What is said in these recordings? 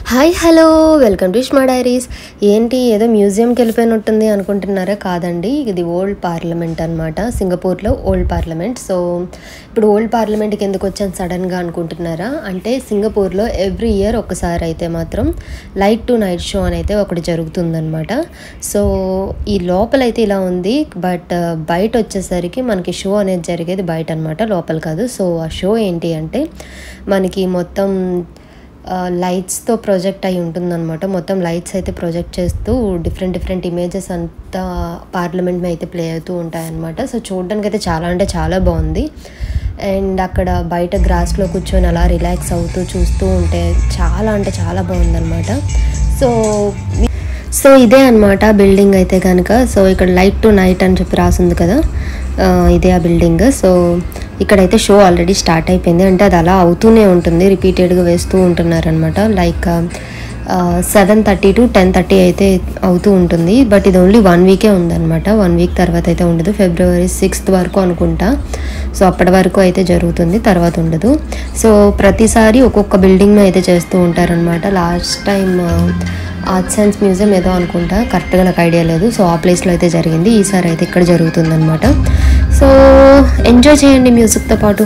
hi hello welcome to Ishma diaries ఏంటి ఏదో మ్యూజియంకి వెళ్ళిపోయినట్టుంది అనుకుంటున్నారా కాదండి ఇది ఓల్డ్ పార్లమెంట్ అనమాట సింగపూర్లో ఓల్డ్ పార్లమెంట్ సో ఇప్పుడు ఓల్డ్ పార్లమెంట్కి ఎందుకు వచ్చాను సడన్గా అనుకుంటున్నారా అంటే సింగపూర్లో ఎవ్రీ ఇయర్ ఒకసారి అయితే మాత్రం లైట్ టు నైట్ షో అని అయితే ఒకటి జరుగుతుందన్నమాట సో ఈ లోపలైతే ఇలా ఉంది బట్ బయట వచ్చేసరికి మనకి షో అనేది జరిగేది బయట అనమాట లోపల కాదు సో ఆ షో ఏంటి అంటే మనకి మొత్తం లైట్స్తో ప్రొజెక్ట్ అయి ఉంటుందన్నమాట మొత్తం లైట్స్ అయితే ప్రొజెక్ట్ చేస్తూ డిఫరెంట్ డిఫరెంట్ ఇమేజెస్ అంతా పార్లమెంట్ మీద అయితే ప్లే అవుతూ ఉంటాయన్నమాట సో చూడడానికి అయితే చాలా అంటే చాలా బాగుంది అండ్ అక్కడ బయట గ్రాస్లో కూర్చొని అలా రిలాక్స్ అవుతూ చూస్తూ ఉంటే చాలా అంటే చాలా బాగుందన్నమాట సో సో ఇదే అనమాట బిల్డింగ్ అయితే కనుక సో ఇక్కడ లైట్ టు నైట్ అని చెప్పి రాసింది కదా ఆ, ఇదే ఆ బిల్డింగ్ సో ఇక్కడైతే షో ఆల్రెడీ స్టార్ట్ అయిపోయింది అంటే అది అలా అవుతూనే ఉంటుంది రిపీటెడ్గా వేస్తూ ఉంటున్నారనమాట like seven thirty to ten thirty అయితే అవుతూ ఉంటుంది బట్ ఇది ఓన్లీ వన్ వీకే ఉందన్నమాట వన్ వీక్ తర్వాత అయితే ఉండదు ఫిబ్రవరి సిక్స్త్ వరకు అనుకుంటా సో అప్పటి వరకు అయితే జరుగుతుంది తర్వాత ఉండదు సో ప్రతిసారి ఒక్కొక్క బిల్డింగ్ అయితే చేస్తూ ఉంటారనమాట last time art science museum ఏదో అనుకుంటా కరెక్ట్గా నాకు ఐడియా లేదు సో ఆ ప్లేస్లో అయితే జరిగింది ఈసారి అయితే ఇక్కడ జరుగుతుందన్నమాట సో ఎంజాయ్ చేయండి మ్యూజిక్తో పాటు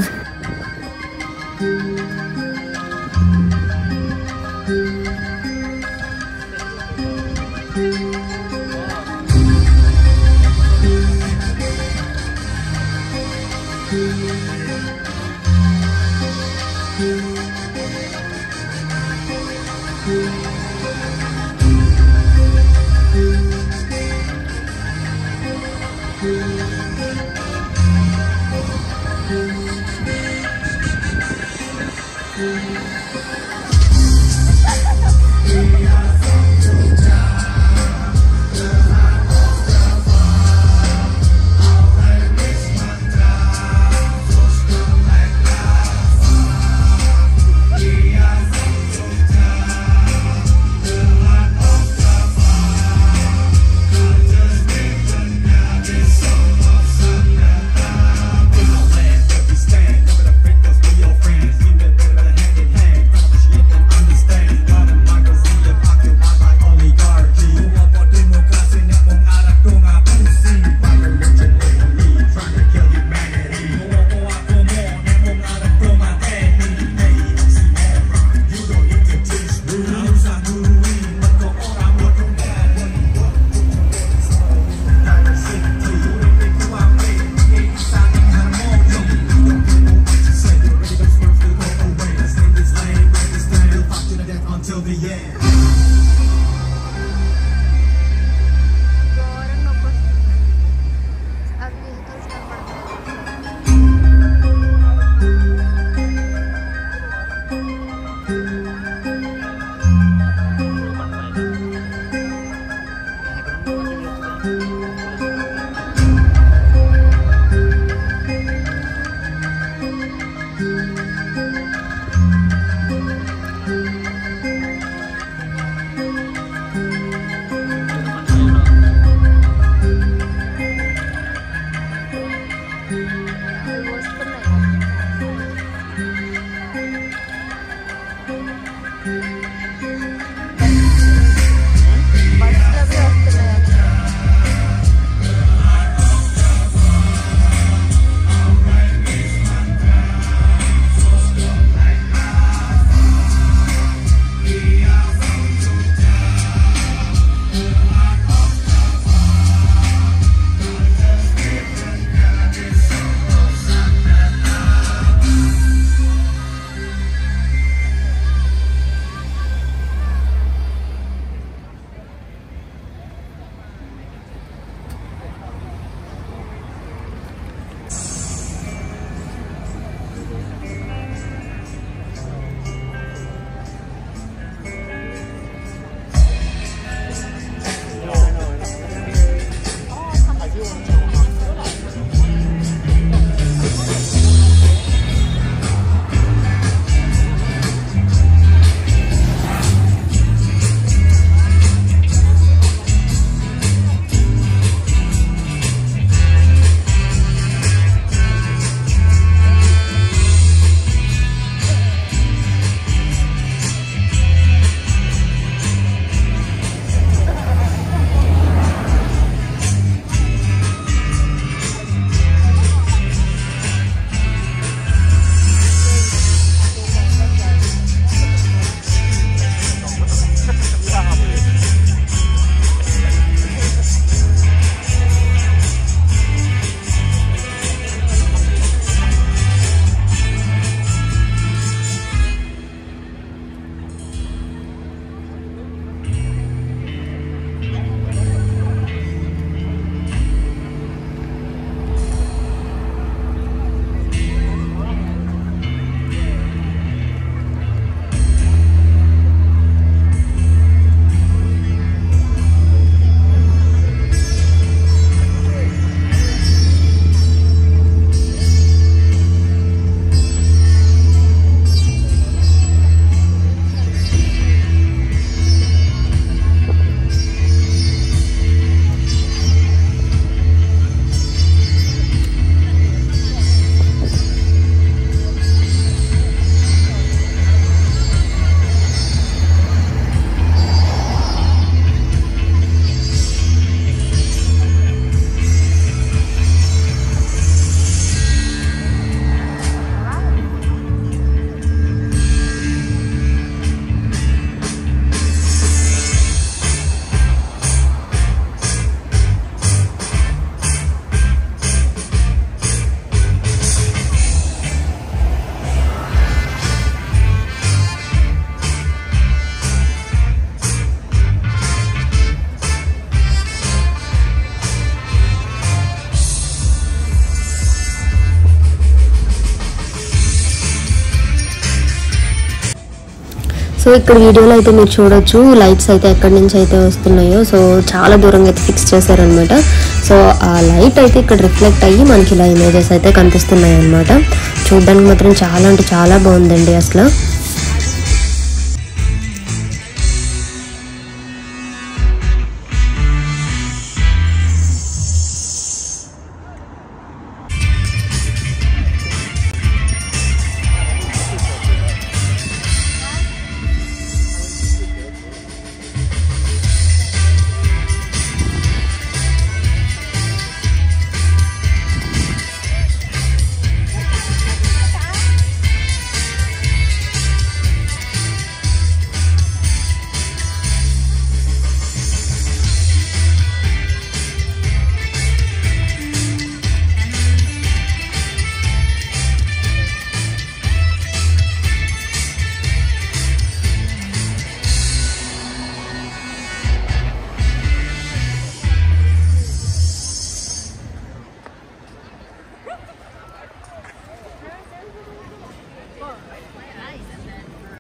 ఇక్కడ వీడియోలో అయితే మీరు చూడొచ్చు లైట్స్ అయితే ఎక్కడి నుంచి అయితే వస్తున్నాయో సో చాలా దూరంగా అయితే ఫిక్స్ చేశారనమాట సో ఆ లైట్ అయితే ఇక్కడ రిఫ్లెక్ట్ అయ్యి మనకి ఇలా ఇమేజెస్ అయితే కనిపిస్తున్నాయి అనమాట చూడడానికి మాత్రం చాలా అంటే చాలా బాగుందండి అసలు